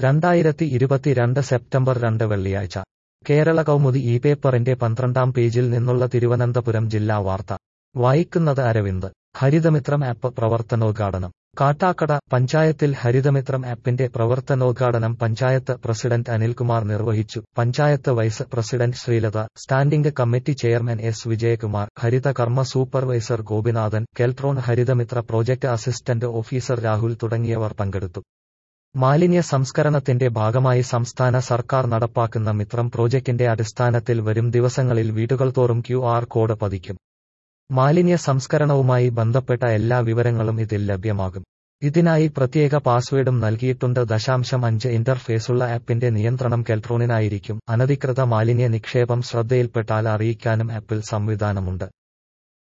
രണ്ടായിരത്തി ഇരുപത്തിരണ്ട് സെപ്റ്റംബർ രണ്ട് വെള്ളിയാഴ്ച കേരള കൗമുദി ഈ പേപ്പറിന്റെ പന്ത്രണ്ടാം പേജിൽ നിന്നുള്ള തിരുവനന്തപുരം ജില്ലാ വാർത്ത വായിക്കുന്നത് അരവിന്ദ് ഹരിതമിത്രം ആപ്പ് പ്രവർത്തനോദ്ഘാടനം കാട്ടാക്കട പഞ്ചായത്തിൽ ഹരിതമിത്രം ആപ്പിന്റെ പ്രവർത്തനോദ്ഘാടനം പഞ്ചായത്ത് പ്രസിഡന്റ് അനിൽകുമാർ നിർവഹിച്ചു panchayat vice president Sreelatha standing committee chairman S Vijayakumar Haritha Karma supervisor Gopinathan Keltron Harithamithra project assistant officer Rahul തുടങ്ങിയവർ പങ്കെടുത്തു മാലിന്യ സംസ്കരണത്തിന്റെ ഭാഗമായി സംസ്ഥാന സർക്കാർ നടപ്പാക്കുന്ന മിത്രം പ്രോജക്ടിന്റെ അടിസ്ഥാനത്തിൽ വരും ദിവസങ്ങളിൽ വീടുകൾ തോറും ക്യു ആർ കോഡ് പതിക്കും മാലിന്യ സംസ്കരണവുമായി ബന്ധപ്പെട്ട എല്ലാ വിവരങ്ങളും ഇതിൽ ലഭ്യമാകും ഇതിനായി പ്രത്യേക പാസ്വേഡും നൽകിയിട്ടുണ്ട് ദശാംശം അഞ്ച് ഇന്റർഫേസുള്ള ആപ്പിന്റെ നിയന്ത്രണം കെൽട്രോണിനായിരിക്കും അനധികൃത മാലിന്യ നിക്ഷേപം ശ്രദ്ധയിൽപ്പെട്ടാൽ അറിയിക്കാനും ആപ്പിൽ സംവിധാനമുണ്ട്